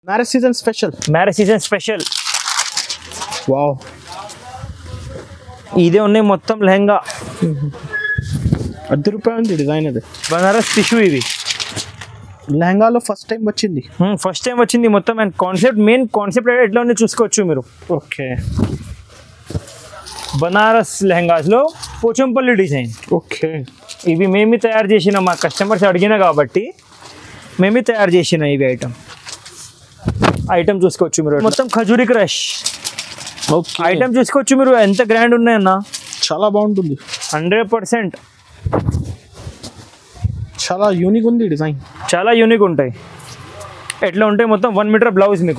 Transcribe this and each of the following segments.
Marriage season special marriage season special wow ఇదే ఉన్నాయి మొత్తం లెహంగా అర్ధ రూపాయి ఉంది డిజైన్ అది బనారస్ టిష్యూ ఇది లెహంగాలో ఫస్ట్ టైం వచ్చింది ఫస్ట్ టైం వచ్చింది మొత్తం అండ్ కాన్సెప్ట్ మెయిన్ కాన్సెప్ట్ ఎట్లా ఉంది చూసుకోవచ్చు మీరు ఓకే బనారస్ లెహంగాస్లో పోచంపల్లి డిజైన్ ఓకే ఇవి మేమే తయారు చేసిన మా కస్టమర్స్ అడిగిన కాబట్టి మేమే తయారు చేసిన ఇవి ఐటమ్ ఐటమ్ చూసుకోవచ్చు మీరు మొత్తం ఖజూరి క్రష్ ఓకే ఐటమ్ చూసుకోవచ్చు మీరు ఎంత గ్రాండ్ ఉన్నాయన్న చాలా బాగుంటుంది హండ్రెడ్ పర్సెంట్ చాలా యూనిక్ ఉంది డిజైన్ చాలా యూనిక్ ఉంటాయి ఎట్లా ఉంటాయి మొత్తం వన్ మీటర్ బ్లౌజ్ మీకు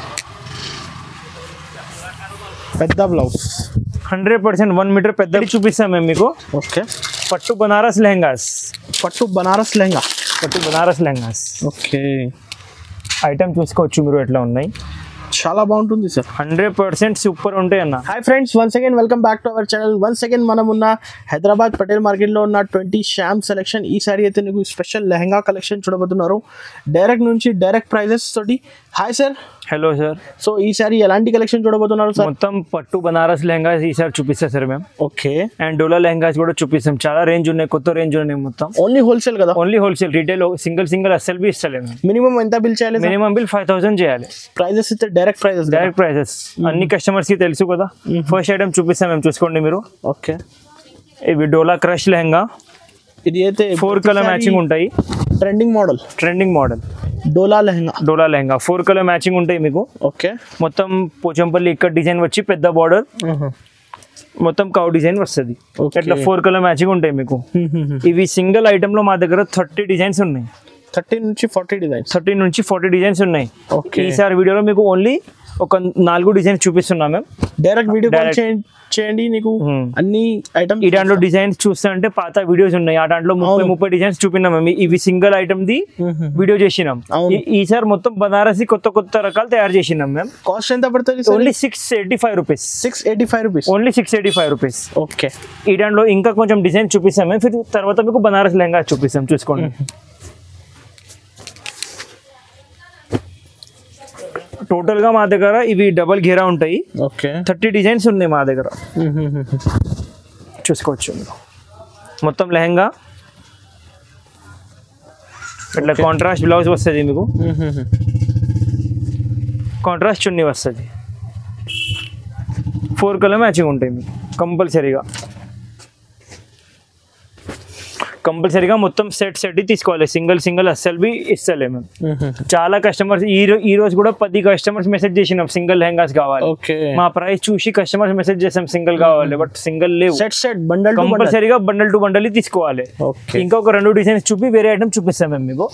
పెద్ద blouse hundred percent one metre పెద్దది చూపిస్తాం మేము మీకు ఓకే పట్టు బనారస్ లెహంగాస్ పట్టు బనారస్ లెహంగా పట్టు బనారస్ లెహంగాస్ ఓకే ఐటమ్ చూసుకోవచ్చు మీరు ఎట్లా ఉన్నాయి చాలా బాగుంటుంది సార్ హండ్రెడ్ పర్సెంట్ సూపర్ ఉంటాయి అన్న hi friends once again welcome back to our channel once again మనం ఉన్న హైదరాబాద్ పటేల్ మార్కెట్లో ఉన్న ట్వంటీ శ్యామ్ సెలెక్షన్ ఈ సారీ అయితే నీకు స్పెషల్ లెహంగా కలెక్షన్ చూడబోతున్నారు డైరెక్ట్ నుంచి డైరెక్ట్ ప్రైజెస్ తోటి hi sir hello sir so ఈ సారీ ఎలాంటి కలెక్షన్ చూడబోతున్నారు సార్ మొత్తం పట్టు బనారస్ లెహంగాస్ ఈసారి చూపిస్తాం సార్ మేము ఓకే అండ్ డోలా లెహంగాస్ కూడా చూపిస్తాం చాలా రేంజ్ ఉన్నాయి కొత్త రేంజ్ ఉన్నాయి మొత్తం ఓన్లీ హోల్సేల్ కదా only wholesale retail single single అస్సలు బి ఇస్తలేము మినిమం ఎంత బిల్ చేయాలి మినిమం బిల్ ఫైవ్ థౌసండ్ చేయాలి ప్రైజెస్ అయితే డైరెక్ట్ ప్రైజెస్ డైరెక్ట్ ప్రైసెస్ అన్ని కస్టమర్స్ కి తెలుసు కదా ఫస్ట్ ఐటమ్ చూపిస్తాం మేము చూసుకోండి మీరు ఓకే ఇవి డోలా క్రష్ లెహంగా ఇది అయితే ఫోర్ కలర్ మ్యాచింగ్ ఉంటాయి trending model trending model Dola lehenga Dola lehenga four colour matching ఉంటాయి మీకు ఓకే మొత్తం పోచంపల్లి ఇక్కడ డిజైన్ వచ్చి పెద్ద బార్డర్ మొత్తం కౌ డిజైన్ వస్తుంది Okay. ఇట్లా ఫోర్ కలర్ మ్యాచింగ్ ఉంటాయి మీకు ఇవి సింగిల్ ఐటమ్ లో మా దగ్గర థర్టీ డిజైన్స్ ఉన్నాయి థర్టీ నుంచి ఫార్టీ డిజైన్స్ థర్టీ నుంచి ఫార్టీ డిజైన్స్ ఉన్నాయి ఓకే ఈసారి వీడియోలో మీకు ఓన్లీ ఒక నాలుగు డిజైన్స్ చూపిస్తున్నాం మేము డైరెక్ట్ వీడియో కాల్ Direct. చేయండి నీకు Hmm. అన్ని ఐటమ్ ఈ దాంట్లో డిజైన్స్ చూస్తా అంటే పాత వీడియోస్ ఉన్నాయి ఆ దాంట్లో ముప్పై అవును. ముప్పై డిజైన్స్ చూపినాం మేము ఇవి సింగిల్ ఐటమ్ ది వీడియో చేసినాం అవును. ఈ- ఈసారి మొత్తం బనారసి కొత్త కొత్త రకాలు తయారు చేసినాం మేము కాస్ట్ ఎంత పడుతుంది only six eighty five rupees six eighty five rupees only six eighty five rupees okay ఈ దాంట్లో ఇంకా కొంచెం డిజైన్ చూపిస్తాం మేము ఫిర్ తర్వాత మీకు బనారస్ లెహంగా చూపిస్తాం చూసుకోండి టోటల్ గా మా దగ్గర ఇవి డబల్ ఘేరా ఉంటాయి ఓకే థర్టీ డిజైన్స్ ఉన్నాయి మా దగ్గర చూసుకోవచ్చు మీరు మొత్తం లెహంగా ఇట్లా కాంట్రాస్ట్ బ్లౌజ్ వస్తుంది మీకు కాంట్రాస్ట్ చున్నీ వస్తుంది ఫోర్ కలర్ మ్యాచింగ్ ఉంటాయి మీకు కంపల్సరీగా కంపల్సరీగా మొత్తం సెట్ సెట్ తీసుకోవాలి సింగిల్ సింగిల్ అస్సలు బి ఇస్తలే మేము చాలా కస్టమర్స్ ఈ రో- ఈ రోజు కూడా పది కస్టమర్స్ మెసేజ్ చేసినాం సింగిల్ లెహంగాస్ కావాలి ఓకే మా ప్రైస్ చూసి కస్టమర్స్ మెసేజ్ చేసాం సింగిల్ కావాలి బట్ సింగిల్ లేవు సెట్ సెట్ బండల్ కంపల్సరీగా బండల్ టు బండల్ తీసుకోవాలి ఓకే ఇంకా ఒక రెండు డిజైన్స్ చూపి వేరే ఐటమ్ చూపిస్తాం మేము మీకు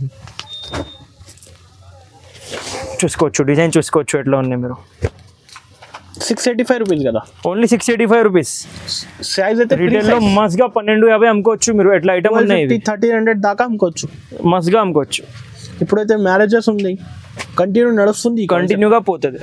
చూసుకోవచ్చు డిజైన్ చూసుకోవచ్చు ఎట్లా ఉన్నాయి మీరు సిక్స్ ఎయిటీ ఫైవ్ రూపీస్ కదా only six eighty five rupees size అయితే రీటైల్ లో మస్ గా పన్నెండు యాభై అమ్ముకోవచ్చు మీరు ఎట్లా ఐటమ్ ఉన్నాయి ఇవి థర్టీ హండ్రెడ్ దాకా అమ్ముకోవచ్చు మస్ గా అమ్ముకోవచ్చు ఇప్పుడైతే మ్యారేజెస్ ఉంది కంటిన్యూ నడుస్తుంది ఈ concept. కంటిన్యూగా పోతుంది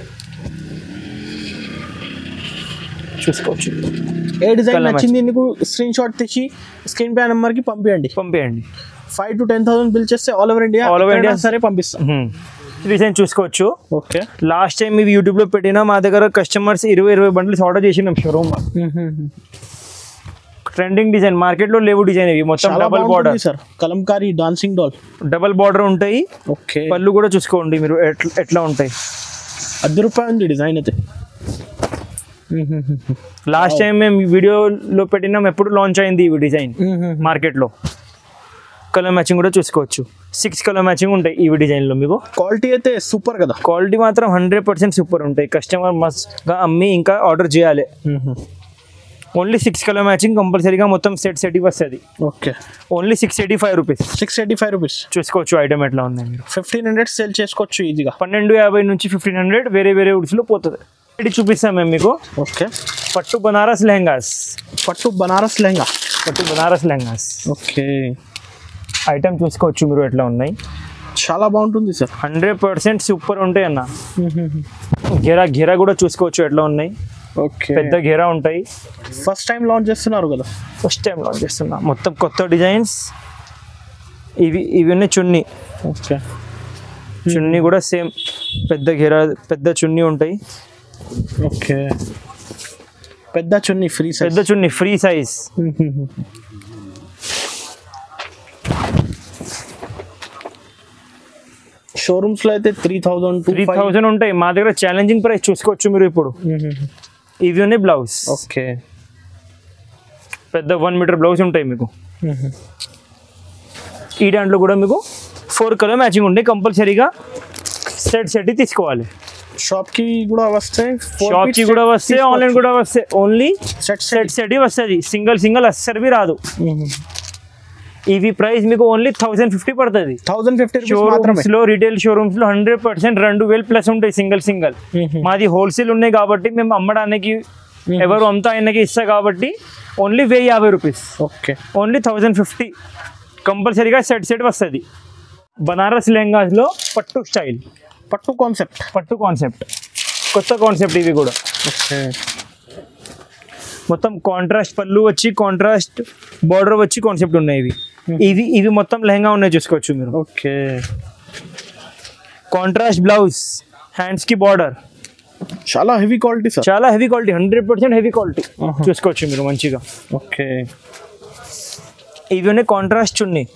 చూసుకోవచ్చు ఏ డిజైన్ Colour నచ్చింది నీకు స్క్రీన్ షాట్ తీసి స్క్రీన్ పే నెంబర్ కి పంపించండి పంపేయండి five to ten thousand bill చేస్తే all over India All over India. సరే పంపిస్తాం డిజైన్ చూసుకోవచ్చు ఓకే లాస్ట్ టైం ఇవి యూట్యూబ్ లో పెట్టినా మా దగ్గర కస్టమర్స్ ఇరవై ఇరవై బండ్లు ఆర్డర్ చేసినాం షోరూమ్ ట్రెండింగ్ డిజైన్ మార్కెట్ లో లేవు డిజైన్ ఇవి మొత్తం చాలా డబల్ బార్డర్ బాగుంటుంది sir Kalamkari dancing doll double border ఉంటాయి ఓకే పళ్ళు కూడా చూసుకోండి మీరు ఎట్లా ఎట్లా ఉంటాయి అర్ధ రూపాయి ఉంది డిజైన్ అయితే లాస్ట్ టైం మేము ఈ వీడియోలో పెట్టినాం ఎప్పుడు లాంచ్ అయింది ఈ డిజైన్ మార్కెట్లో కలర్ మ్యాచింగ్ కూడా చూసుకోవచ్చు సిక్స్ కలర్ మ్యాచింగ్ ఉంటాయి ఈ డిజైన్లో మీకు క్వాలిటీ అయితే సూపర్ కదా క్వాలిటీ మాత్రం హండ్రెడ్ పర్సెంట్ సూపర్ ఉంటాయి కస్టమర్ మస్ట్గా అమ్మి ఇంకా ఆర్డర్ చేయాలి ఓన్లీ సిక్స్ కలర్ మ్యాచింగ్ కంపల్సరీగా మొత్తం సెట్ సెట్ వస్తుంది okay only six eighty five rupees six eighty five rupees చూసుకోవచ్చు ఐటమ్ ఎట్లా ఉన్నాయి మీరు ఫిఫ్టీన్ హండ్రెడ్ సేల్ చేసుకోవచ్చు ఈజీగా పన్నెండు యాభై నుంచి ఫిఫ్టీన్ హండ్రెడ్ వేరే వేరే వుడ్స్లో పోతుంది ఇది చూపిస్తాం మేము మీకు ఓకే పట్టు బనారస్ లెహంగాస్ పట్టు బనారస్ లెహంగా పట్టు బనారస్ లెహంగాస్ ఓకే ఐటమ్ చూసుకోవచ్చు మీరు ఎట్లా ఉన్నాయి చాలా బాగుంటుంది సార్ హండ్రెడ్ పర్సెంట్ సూపర్ ఉంటాయి అన్న ఘెరా ఘెరా కూడా చూసుకోవచ్చు ఎట్లా ఉన్నాయి ఓకే పెద్ద ఘెరా ఉంటాయి ఫస్ట్ టైం లాంచ్ చేస్తున్నారు కదా ఫస్ట్ టైం లాంచ్ చేస్తున్నా మొత్తం కొత్త డిజైన్స్ ఇవి ఇవన్నీ చున్నీ ఓకే చున్నీ కూడా సేమ్ పెద్ద ఘెరా పెద్ద చున్నీ ఉంటాయి ఓకే పెద్ద చున్నీ ఫ్రీ పెద్ద చున్నీ ఫ్రీ సైజ్ షోరూమ్స్ లో అయితే త్రీ థౌజండ్ త్రీ థౌజండ్ ఉంటాయి మా దగ్గర ఛాలెంజింగ్ ప్రైస్ చూసుకోవచ్చు మీరు ఇప్పుడు ఇవి ఉన్నాయి బ్లౌజ్ ఓకే పెద్ద వన్ మీటర్ బ్లౌజ్ ఉంటాయి మీకు ఈ దాంట్లో కూడా మీకు ఫోర్ కలర్ మ్యాచింగ్ ఉంటాయి కంపల్సరీగా సెట్ సెట్ తీసుకోవాలి షాప్ కి కూడా వస్తాయి షాప్ కి కూడా వస్తే ఆన్లైన్ కూడా వస్తే ఓన్లీ సెట్ సెట్ సెట్ వస్తుంది సింగిల్ సింగిల్ అస్సలు రాదు ఇవి ప్రైస్ మీకు ఓన్లీ థౌసండ్ ఫిఫ్టీ పడుతుంది థౌసండ్ ఫిఫ్టీ రూపీస్ మాత్రమే షోరూమ్స్ లో రిటైల్ షోరూమ్స్ లో హండ్రెడ్ పర్సెంట్ రెండు వేలు ప్లస్ ఉంటాయి సింగిల్ సింగిల్ మాది హోల్సేల్ ఉన్నాయి కాబట్టి మేము అమ్మడానికి ఎవరు అంతా ఆయనకి ఇస్తా కాబట్టి ఓన్లీ వెయ్యి యాభై rupees okay only thousand fifty కంపల్సరీగా సెట్ సెట్ వస్తుంది బనారస్ లెహంగాస్లో పట్టు స్టైల్ పట్టు కాన్సెప్ట్ పట్టు కాన్సెప్ట్ కొత్త కాన్సెప్ట్ ఇవి కూడా ఓకే మొత్తం కాంట్రాస్ట్ పళ్ళు వచ్చి కాంట్రాస్ట్ బార్డర్ వచ్చి కాన్సెప్ట్ ఉన్నాయి ఇవి ఇవి ఇవి మొత్తం లెహంగా ఉన్నాయి చూసుకోవచ్చు మీరు ఓకే కాంట్రాస్ట్ బ్లౌజ్ హ్యాండ్స్ కి బార్డర్ చాలా హెవీ క్వాలిటీ సార్ చాలా heavy quality hundred percent heavy quality Uh-huh. చూసుకోవచ్చు మీరు మంచిగా ఓకే ఇవి ఉన్నాయి కాంట్రాస్ట్ ఉన్నాయి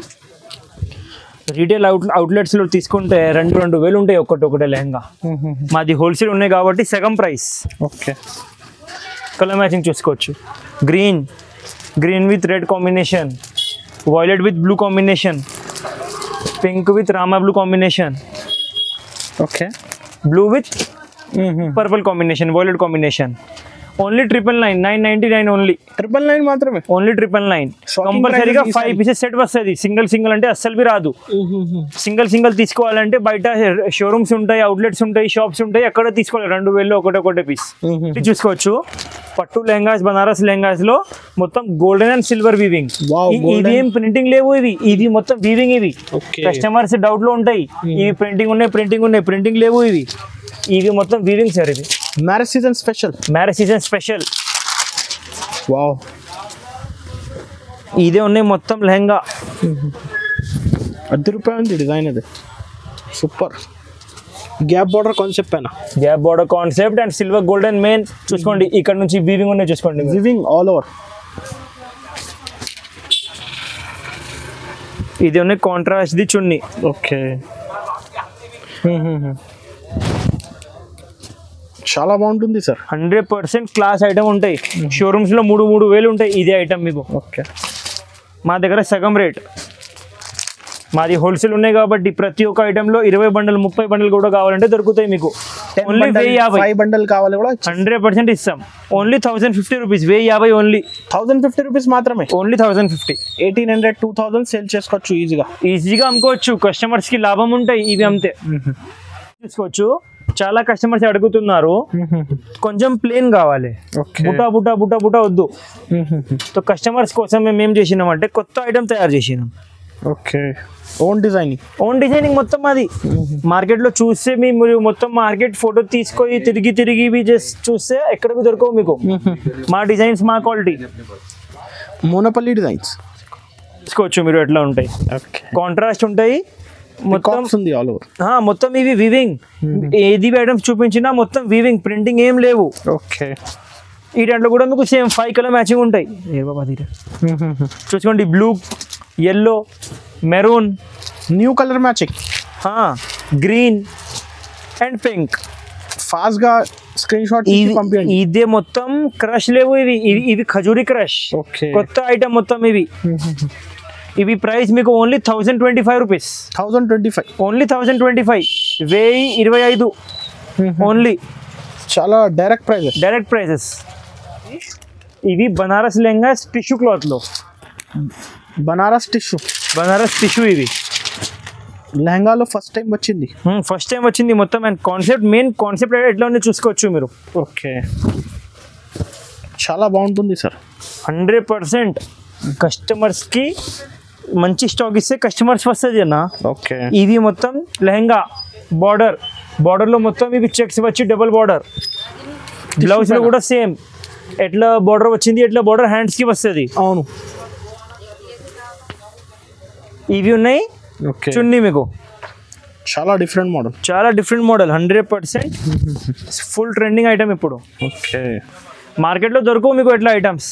రీటైల్ అవుట్ అవుట్లెట్స్లో తీసుకుంటే రెండు రెండు వేలు ఉంటాయి ఒక్కటి ఒకటే లెహంగా మాది హోల్సేల్ ఉన్నాయి కాబట్టి సగం ప్రైస్ ఓకే కలర్ మ్యాచింగ్ చూసుకోవచ్చు green green with red combination violet with blue combination pink with Rama blue combination okay blue with purple combination violet combination only triple nine nine ninety nine only triple nine మాత్రమే only triple nine Shocking కంపల్సరీగా prices five ఈసారి. Pieces set వస్తుంది single single అంటే అస్సలు బి రాదు single single తీసుకోవాలంటే బయట షోరూమ్స్ ఉంటాయి అవుట్లెట్స్ ఉంటాయి షాప్స్ ఉంటాయి అక్కడ తీసుకోవాలి రెండు వేలు ఒకటి ఒకటే పీస్ ఇది చూసుకోవచ్చు పట్టు లెహంగాస్ బనారస్ లెహంగాస్ లో మొత్తం golden and silver weaving Wow, ఇవి golden. ఏం ప్రింటింగ్ లేవు ఇవి ఇవి మొత్తం వీవింగ్ ఇవి ఓకే కస్టమర్స్ డౌట్ లో ఉంటాయి ఇవి ప్రింటింగ్ ఉన్నాయి ప్రింటింగ్ ఉన్నాయి ప్రింటింగ్ లేవు ఇవి ఇవి మొత్తం వీవింగ్ సార్ ఇవి marriage season special marriage season special wow ఇదే ఉన్నాయి మొత్తం లెహంగా అర్ధ రూపాయ ఉంది డిజైన్ అది సూపర్ గ్యాప్ బార్డర్ కాన్సెప్ట్ పైన gap border concept and silver golden main చూసుకోండి ఇక్కడ నుంచి వీవింగ్ ఉన్నాయి చూసుకోండి మీరు. వివింగ్ ఆల్ ఓవర్ ఇది ఉన్నాయి కాంట్రాస్ట్ ది చున్ని ఓకే చాలా బాగుంటుంది sir hundred percent class item ఉంటాయి షోరూమ్స్ లో మూడు మూడు వేలు ఉంటాయి ఇదే ఐటమ్ మీకు ఓకే మా దగ్గర సగం రేట్ మాది హోల్సేల్ ఉన్నాయి కాబట్టి ప్రతి ఒక్క ఐటమ్ లో ఇరవై బండలు ముప్పై బండలు కూడా కావాలంటే దొరుకుతాయి మీకు ఓన్లీ వెయ్యి యాభై ఫైవ్ బండల్ కావాలి కూడా హండ్రెడ్ పర్సెంట్ ఇస్తాం ఓన్లీ థౌసండ్ ఫిఫ్టీ రూపీస్ వెయ్యి యాభై ఓన్లీ థౌసండ్ ఫిఫ్టీ రూపీస్ మాత్రమే only thousand fifty eighteen hundred two thousand sale చేసుకోవచ్చు ఈజీగా ఈజీగా అమ్ముకోవచ్చు కస్టమర్స్ కి లాభం ఉంటాయి ఇవి అమ్మితే చూసుకోవచ్చు చాలా కస్టమర్స్ అడుగుతున్నారు కొంచెం ప్లేన్ కావాలి ఓకే బుటా బుటా బుటా బుటా వద్దు సో కస్టమర్స్ కోసం మేము ఏం చేసినాం అంటే కొత్త ఐటమ్ తయారు చేసినాం okay own designing own designing మొత్తం అది మార్కెట్ లో చూస్తే మీ మీరు మొత్తం మార్కెట్ ఫోటో తీసుకొని తిరిగి తిరిగి ఇవి జస్ట్ చూస్తే ఎక్కడికి దొరకవు మీకు మా డిజైన్స్ మా క్వాలిటీ మోనపల్లి డిజైన్స్ తీసుకోవచ్చు మీరు ఎట్లా ఉంటాయి ఓకే కాంట్రాస్ట్ ఉంటాయి మొత్తం కాప్స్ ఉంది ఆల్ ఓవర్ ఆ, మొత్తం ఇవి వివింగ్ ఏది ఐటమ్స్ చూపించినా మొత్తం వివింగ్ ప్రింటింగ్ ఏం లేవు ఓకే ఈ దాంట్లో కూడా మీకు సేమ్ ఫైవ్ కలర్ మ్యాచింగ్ ఉంటాయి ఏ బాబా తీరా. చూసుకోండి blue yellow maroon new colour matching green and pink fast గా స్క్రీన్ షాట్ ఇవి పంపించండి ఇదే మొత్తం క్రష్ లేవు ఇవి ఇవి ఇవి ఖజూరి క్రష్ ఓకే కొత్త ఐటమ్ మొత్తం ఇవి ఇవి ప్రైస్ మీకు only thousand twenty five rupees thousand twenty five only thousand twenty five వెయ్యి ఇరవై ఐదు ఓన్లీ చాలా డైరెక్ట్ ప్రైజెస్ డైరెక్ట్ ప్రైసెస్ ఇవి బనారస్ లెహంగా టిష్యూ క్లాత్లో బనారస్ టిష్యూ బనారస్ టిష్యూ ఇవి లెహంగాలో ఫస్ట్ టైం వచ్చింది ఫస్ట్ టైం వచ్చింది మొత్తం అండ్ కాన్సెప్ట్ మెయిన్ కాన్సెప్ట్ ఎట్లా ఉంది చూసుకోవచ్చు మీరు ఓకే చాలా బాగుంటుంది సార్ హండ్రెడ్ పర్సెంట్ కస్టమర్స్కి మంచి స్టాక్ ఇస్తే కస్టమర్స్ వస్తుంది అన్న ఓకే ఇవి మొత్తం లెహంగా బార్డర్ బార్డర్లో మొత్తం ఇవి చెక్స్ వచ్చి డబుల్ బార్డర్ బ్లౌజ్లో కూడా సేమ్ ఎట్లా బార్డర్ వచ్చింది ఎట్లా బార్డర్ హ్యాండ్స్కి వస్తుంది అవును ఇవి ఉన్నాయి ఓకే చున్నీ మీకు చాలా డిఫరెంట్ మోడల్ చాలా different model hundred percent full trending item ఇప్పుడు ఓకే మార్కెట్లో దొరకవు మీకు ఎట్లా ఐటమ్స్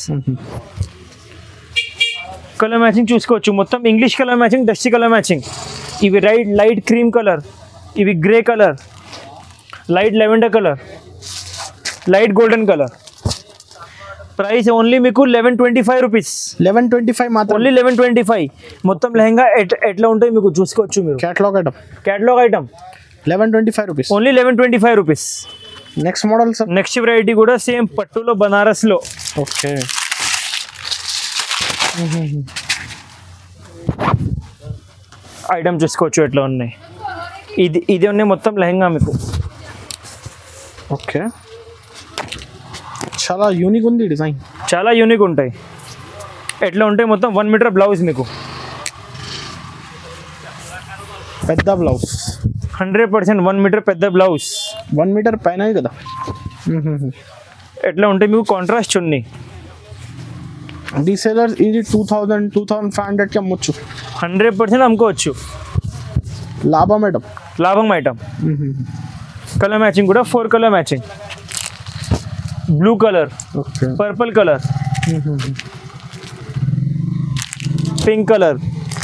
కలర్ మ్యాచింగ్ చూసుకోవచ్చు మొత్తం English colour matching dusty colour matching ఇవి రైట్ లైట్ క్రీమ్ కలర్ ఇవి grey colour light lavender colour light golden colour price only మీకు eleven twenty five rupees eleven twenty five మాత్రం ఓన్లీ లెవెన్ ట్వంటీ ఫైవ్ మొత్తం లెహంగా ఎట్ ఎట్లా ఉంటాయి మీకు చూసుకోవచ్చు మీరు catalogue item catalogue item eleven twenty five rupees only eleven twenty five rupees next model sir next variety కూడా సేమ్ పట్టులో బనారస్లో ఓకే ఐటమ్ చూసుకోవచ్చు ఎట్లా ఉన్నాయి ఇది ఇది ఉన్నాయి మొత్తం లెహంగా మీకు ఓకే చాలా యూనిక్ ఉంది డిజైన్ చాలా యూనిక్ ఉంటాయి ఎట్లా ఉంటాయి మొత్తం వన్ మీటర్ బ్లౌజ్ మీకు పెద్ద blouse hundred percent one metre పెద్ద బ్లౌజ్ వన్ మీటర్ పైన కదా ఎట్లా ఉంటాయి మీకు కాంట్రాస్ట్ చున్నీ డీసేలర్ ఇది two thousand two thousand five హండ్రెడ్కి అమ్మొచ్చు హండ్రెడ్ పర్సెంట్ అమ్ముకోవచ్చు లాభం మేడం లాభం ఐటమ్ కలర్ మ్యాచింగ్ కూడా four colour matching blue colour okay purple colour pink colour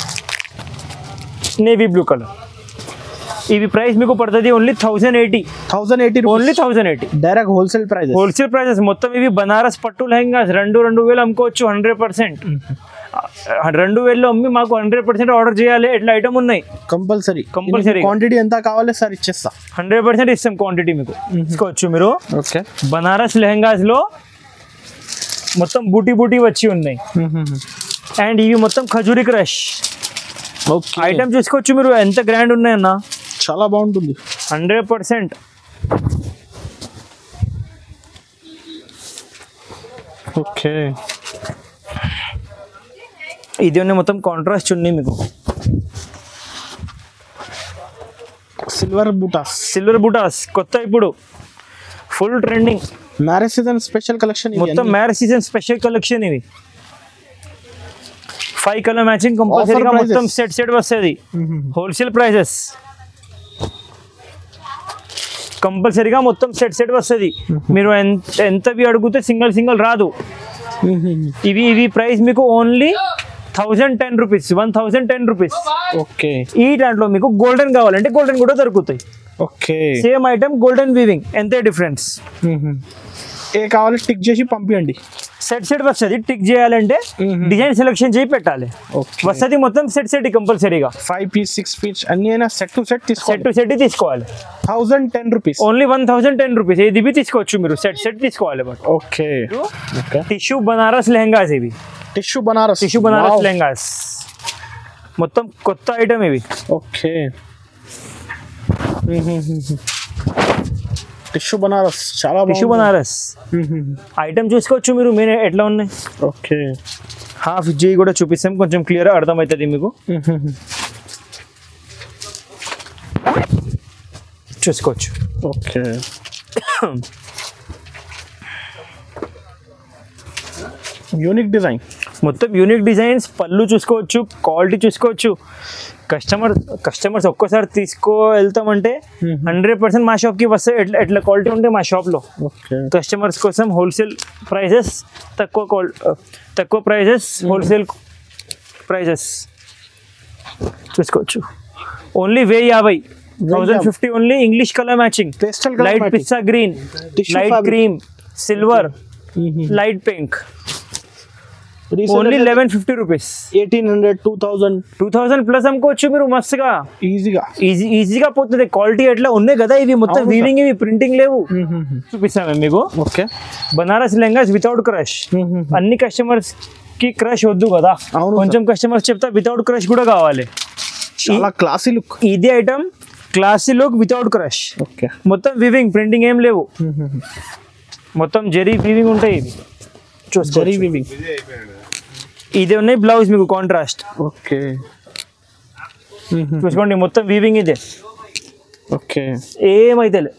navy blue colour ఇవి ప్రైస్ మీకు పడుతుంది only thousand eighty thousand eighty only thousand eighty direct wholesale price wholesale prices మొత్తం ఇవి బనారస్ పట్టు లెహంగాస్ రెండు రెండు వేలు అమ్ముకోవచ్చు హండ్రెడ్ పర్సెంట్ రెండు వేలలో అమ్మి మాకు హండ్రెడ్ పర్సెంట్ ఆర్డర్ చేయాలి ఎట్లా ఐటమ్ ఉన్నాయి కంపల్సరీ Compulsory. క్వాంటిటీ ఎంత కావాలి సార్ ఇచ్చేస్తా హండ్రెడ్ పర్సెంట్ ఇస్తాం క్వాంటిటీ మీకు తీసుకోవచ్చు మీరు ఓకే బనారస్ లెహంగాస్లో మొత్తం బూటీ బూటీ వచ్చి ఉన్నాయి అండ్ ఇవి మొత్తం ఖజూరి క్రష్ ఓకే ఐటమ్ చూసుకోవచ్చు మీరు ఎంత గ్రాండ్ ఉన్నాయన్న చాలా బాగుంటుంది హండ్రెడ్ పర్సెంట్ ఓకే ఇది ఉన్నాయి మొత్తం కాంట్రాస్ట్ ఉన్నాయి మీకు సిల్వర్ బూటాస్ సిల్వర్ బుటాస్ కొత్త ఇప్పుడు full trending marriage season special collection మొత్తం మ్యారేజ్ సీజన్ స్పెషల్ కలెక్షన్ ఇది ఫైవ్ కలర్ మ్యాచింగ్ కంపల్సరీగా prices. మొత్తం సెట్ సెట్ వస్తుంది హోల్సేల్ ప్రైజెస్ కంపల్సరీగా మొత్తం సెట్ సెట్ వస్తుంది మీరు ఎంత ఎంతవి అడిగితే సింగిల్ సింగిల్ రాదు ఇవి ఇవి ప్రైస్ మీకు only thousand ten rupees one thousand ten rupees okay ఈ దాంట్లో మీకు గోల్డెన్ కావాలంటే గోల్డెన్ కూడా దొరుకుతాయి okay same item golden weaving ఎంతే డిఫరెన్స్ ఏ కావాలి టిక్ చేసి పంపించండి సెట్ సెట్ వస్తుంది టిక్ చేయాలంటే డిజైన్ సెలెక్షన్ చేయి పెట్టాలి ఓకే వస్తుంది మొత్తం సెట్ సెట్ కంపల్సరీగా ఫైవ్ పీస్ సిక్స్ పీస్ అన్ని అయినా సెట్ టు సెట్ సెట్ తీసుకోండి టు సెట్ తీసుకోవాలి thousand ten rupees only one thousand ten rupees ఏది బి తీసుకోవచ్చు మీరు సెట్ సెట్ తీసుకోవాలి but okay okay tissue Banaras lehengas ఇవి టిష్యూ బనారస్ టిష్యూ బనారస్ లెహంగాస్ మొత్తం కొత్త ఐటమ్ ఇవి ఓకే టిష్యూ బనారస్ చాలా టిష్యూ బనారస్ ఐటమ్ చూసుకోవచ్చు మీరు మీరు ఎట్లా ఉన్నాయి ఓకే హాఫ్ జీ కూడా చూపిస్తాం కొంచెం క్లియర్ అర్థమవుతుంది మీకు చూసుకోవచ్చు ఓకే యూనిక్ డిజైన్ మొత్తం యూనిక్ డిజైన్స్ పళ్ళు చూసుకోవచ్చు క్వాలిటీ చూసుకోవచ్చు కస్టమర్ కస్టమర్స్ ఒక్కసారి తీసుకో వెళ్తామంటే హండ్రెడ్ పర్సెంట్ మా షాప్కి వస్తే ఎట్లా ఎట్లా క్వాలిటీ ఉంటే మా షాప్లో ఓకే కస్టమర్స్ కోసం హోల్సేల్ ప్రైజెస్ తక్కువ క్వాల్ తక్కువ ప్రైజెస్ హోల్సేల్ ప్రైజెస్ చూసుకోవచ్చు ఓన్లీ వెయ్యి యాభై థౌజండ్ యాభై. Fifty only English colour matching Pastel colour light matching. Pista green Tissue light fabric. Cream silver light pink only eleven fifty rupees eighteen hundred two thousand two thousand plus అమ్ముకోవచ్చు మీరు మస్తుగా ఈజీగా easy ఈజీగా పోతుంది quality ఎట్లా ఉన్నాయి కదా ఇవి మొత్తం అవును వీవింగ్ ఇవి ప్రింటింగ్ లేవు చూపిస్తాను మేము మీకు okay Banaras lehengas without crush అన్ని కస్టమర్స్ కి క్రష్ వద్దు కదా అవును కొంచెం కస్టమర్స్ చెప్తా వితౌట్ క్రష్ కూడా కావాలి చాలా క్లాసీ లుక్ ఇది item classy look without crush okay మొత్తం వివింగ్ ప్రింటింగ్ ఏం లేవు మొత్తం జరీ వీవింగ్ ఉంటాయి ఇవి జరీ చూసుకోవచ్చు వివింగ్ ఇది ఉన్నాయి బ్లౌజ్ మీకు కాంట్రాస్ట్ ఓకే చూసుకోండి మొత్తం వీవింగ్ ఇదే ఓకే ఏమైతే లే.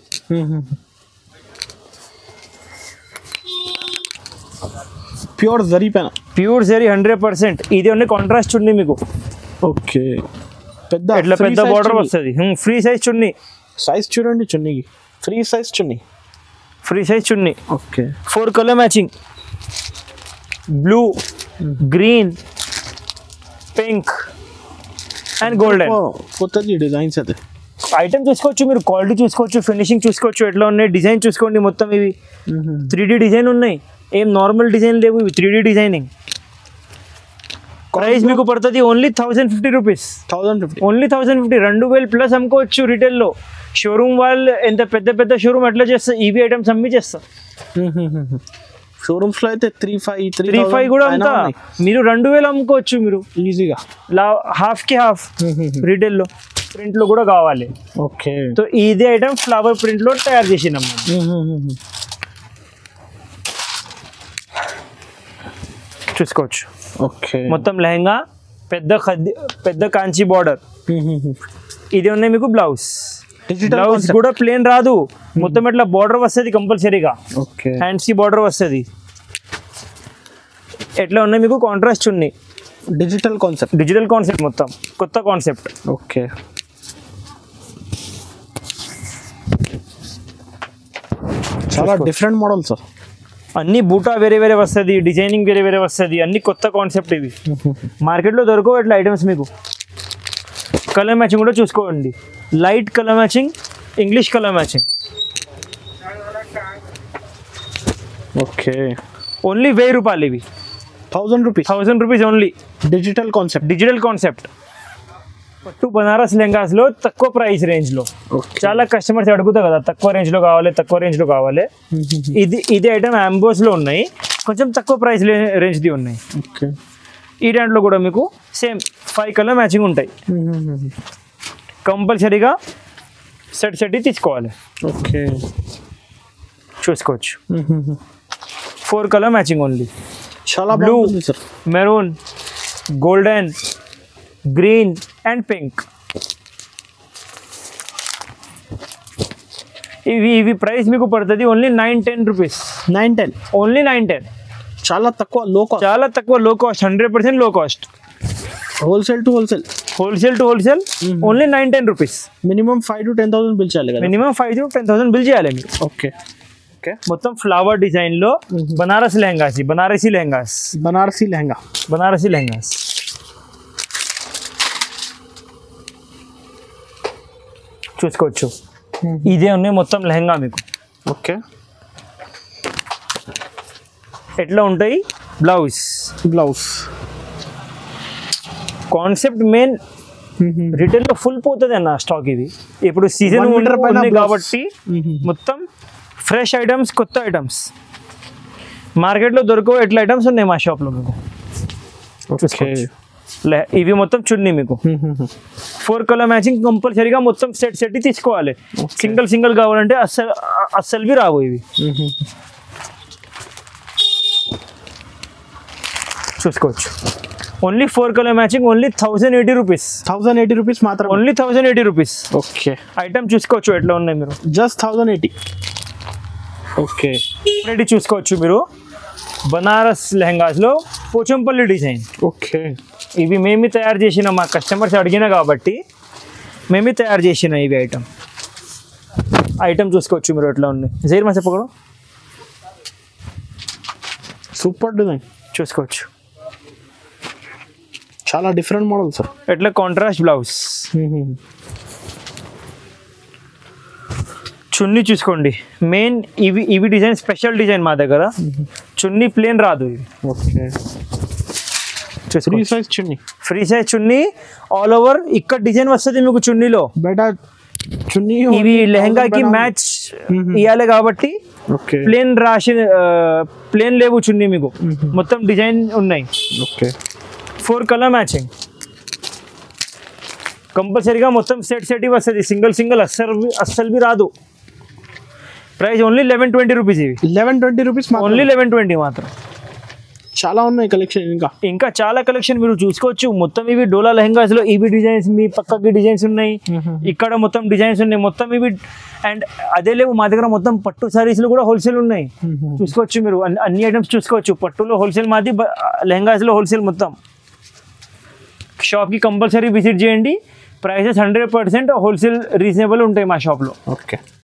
ప్యూర్ జరీ పెన ప్యూర్ జరీ హండ్రెడ్ పర్సెంట్ ఇది ఉన్నాయి కాంట్రాస్ట్ ఉంది మీకు ఓకే పెద్ద ఇట్లా పెద్ద బార్డర్ వస్తుంది ఫ్రీ సైజ్ చున్నీ సైజ్ చూడండి చున్నీకి free size chunni free size chunni okay four colour matching blue green pink and golden కొత్తది డిజైన్స్ అది ఐటమ్ చూసుకోవచ్చు మీరు క్వాలిటీ చూసుకోవచ్చు ఫినిషింగ్ చూసుకోవచ్చు ఎట్లా ఉన్నాయి డిజైన్ చూసుకోండి మొత్తం ఇవి త్రీ డిజైన్ ఉన్నాయి ఏం నార్మల్ డిజైన్ లేవు ఇవి త్రీ డిజైనింగ్ ప్రైస్ మీకు పడుతుంది only thousand fifty rupees thousand fifty only thousand fifty రెండు వేలు ప్లస్ అమ్ముకోవచ్చు రిటైల్లో షోరూమ్ వాళ్ళు ఎంత పెద్ద పెద్ద షోరూమ్ ఎట్లా చేస్తారు ఈవీ ఐటమ్స్ అమ్మి చేస్తారు షోరూమ్స్ లో అయితే త్రీ ఫైవ్ త్రీ ఫైవ్ కూడా అంతా మీరు రెండు వేలు అమ్ముకోవచ్చు మీరు ఈజీగా లా హాఫ్ కి హాఫ్ రిటైల్లో ప్రింట్లో కూడా కావాలి ఓకే సో ఇదే ఐటమ్ ఫ్లవర్ ప్రింట్లో తయారు చేసినాం మనం చూసుకోవచ్చు ఓకే మొత్తం లెహంగా పెద్ద ఖద్ది పెద్ద కాంచి బార్డర్ ఇది ఉన్నాయి మీకు బ్లౌజ్ డిజిటల్ బ్లౌజ్ కూడా ప్లేన్ రాదు మొత్తం ఇట్లా బార్డర్ వస్తుంది కంపల్సరీగా ఓకే హ్యాండ్స్ కి బార్డర్ వస్తుంది ఎట్లా ఉన్నాయి మీకు కాంట్రాస్ట్ ఉన్నాయి డిజిటల్ కాన్సెప్ట్ డిజిటల్ కాన్సెప్ట్ మొత్తం కొత్త కాన్సెప్ట్ ఓకే చాలా డిఫరెంట్ మోడల్ సార్ అన్ని బూటా వేరే వేరే వస్తుంది డిజైనింగ్ వేరే వేరే వస్తుంది అన్ని కొత్త కాన్సెప్ట్ ఇవి మార్కెట్లో దొరకవు ఇట్లా ఐటమ్స్ మీకు కలర్ మ్యాచింగ్ కూడా చూసుకోండి light colour matching English colour matching okay only వెయ్యి రూపాయలు ఇవి thousand rupees thousand rupees only digital concept digital concept పట్టు బనారస్ లెంగాస్లో తక్కువ ప్రైస్ రేంజ్లో ఓకే చాలా కస్టమర్స్ అడుగుతారు కదా తక్కువ రేంజ్లో కావాలి తక్కువ రేంజ్లో కావాలి ఇది ఇది ఐటమ్ అంబోస్లో ఉన్నాయి కొంచెం తక్కువ ప్రైస్ రేంజ్ది ఉన్నాయి ఓకే ఈ దాంట్లో కూడా మీకు సేమ్ ఫైవ్ కలర్ మ్యాచింగ్ ఉంటాయి కంపల్సరీగా సెట్ సెట్ తీసుకోవాలి ఓకే చూసుకోవచ్చు ఫోర్ కలర్ మ్యాచింగ్ ఓన్లీ చాలా Blue. బాగుంది sir maroon golden green and pink ఇవి ఇవి ప్రైస్ మీకు పడుతుంది only nine ten rupees nine ten only nine ten చాలా తక్కువ లో కాస్ట్ చాలా తక్కువ low cost hundred percent low cost wholesale to wholesale wholesale to wholesale only nine ten rupees minimum five to ten thousand bill చేయాలి కదా minimum five to ten thousand bill చేయాలి మీరు okay okay మొత్తం flower design లో బనారసి లెహంగాస్ బనారసి లెహంగాస్ బనారసీ లెహంగా బనారసి లెహంగాస్ చూసుకోవచ్చు ఇదే ఉన్నాయి మొత్తం లెహంగా మీకు ఓకే ఎట్లా ఉంటాయి బ్లౌజ్ బ్లౌజ్ కాన్సెప్ట్ మెయిన్ రిటైల్లో ఫుల్ పోతుంది అన్న స్టాక్ ఇది ఇప్పుడు సీజన్ One meter పైన ఉంది blouse. కాబట్టి మొత్తం ఫ్రెష్ ఐటమ్స్ కొత్త ఐటమ్స్ మార్కెట్లో దొరకవు ఎట్లా ఐటమ్స్ ఉన్నాయి మా షాప్లో మీకు ఓకే లే- ఇవి మొత్తం చున్నీ మీకు ఫోర్ కలర్ మ్యాచింగ్ కంపల్సరీగా మొత్తం సెట్ సెట్ తీసుకోవాలి సింగిల్ సింగిల్ కావాలంటే అస్సలు అస్సలువి రావు ఇవి చూసుకోవచ్చు only four colour matching only thousand eighty rupees thousand eighty rupees మాత్రం only thousand eighty rupees okay item చూసుకోవచ్చు ఎట్లా ఉన్నాయి మీరు just thousand eighty okay ready చూసుకోవచ్చు మీరు బనారస్ లెహంగాస్లో పోచంపల్లి డిజైన్ ఓకే ఇవి మేమే తయారు చేసిన మా కస్టమర్స్ అడిగిన కాబట్టి మేమే తయారు చేసిన ఇవి ఐటమ్ ఐటమ్ చూసుకోవచ్చు మీరు ఎట్లా ఉన్నాయి జైర్ మా చెప్పకూడదు సూపర్ డిజైన్ చూసుకోవచ్చు చాలా డిఫరెంట్ మోడల్ సార్ ఎట్లా కాంట్రాస్ట్ బ్లౌజ్ చున్నీ చూసుకోండి మెయిన్ ఇవి ఇవి డిజైన్ స్పెషల్ డిజైన్ మా దగ్గర చున్నీ ప్లేన్ రాదు ఇవి ఓకే త్రీ చూసుకోవచ్చు size chunni free size chunni all over ఇక్కడ డిజైన్ వస్తుంది మీకు చున్నీలో బయట చున్నీ ఇవి లెహంగాకి మ్యాచ్ ఇవ్వాలి కాబట్టి ఓకే ప్లేన్ రాసి ప్లేన్ లేవు చున్నీ మీకు మొత్తం డిజైన్ ఉన్నాయి ఓకే ఫోర్ కలర్ మ్యాచింగ్ కంపల్సరీగా మొత్తం సెట్ సెట్ వస్తుంది సింగిల్ సింగిల్ అస్సలు అస్సలు బి రాదు price only eleven twenty rupees ఇవి eleven twenty rupees only eleven twenty మాత్రం చాలా ఉన్నాయి కలెక్షన్ ఇంకా ఇంకా చాలా కలెక్షన్ మీరు చూసుకోవచ్చు మొత్తం ఇవి డోలా లెహంగాస్లో ఇవి డిజైన్స్ మీ పక్కకి డిజైన్స్ ఉన్నాయి ఇక్కడ మొత్తం డిజైన్స్ ఉన్నాయి మొత్తం ఇవి అండ్ అదే లేవు మా దగ్గర మొత్తం పట్టు సారీస్లో కూడా హోల్సేల్ ఉన్నాయి చూసుకోవచ్చు మీరు అన్ని- అన్ని ఐటమ్స్ చూసుకోవచ్చు పట్టులో హోల్సేల్ మాది బ- లెహంగాస్లో హోల్సేల్ మొత్తం షాప్కి కంపల్సరీ విజిట్ చేయండి prices hundred percent wholesale reasonable ఉంటాయి మా షాప్లో ఓకే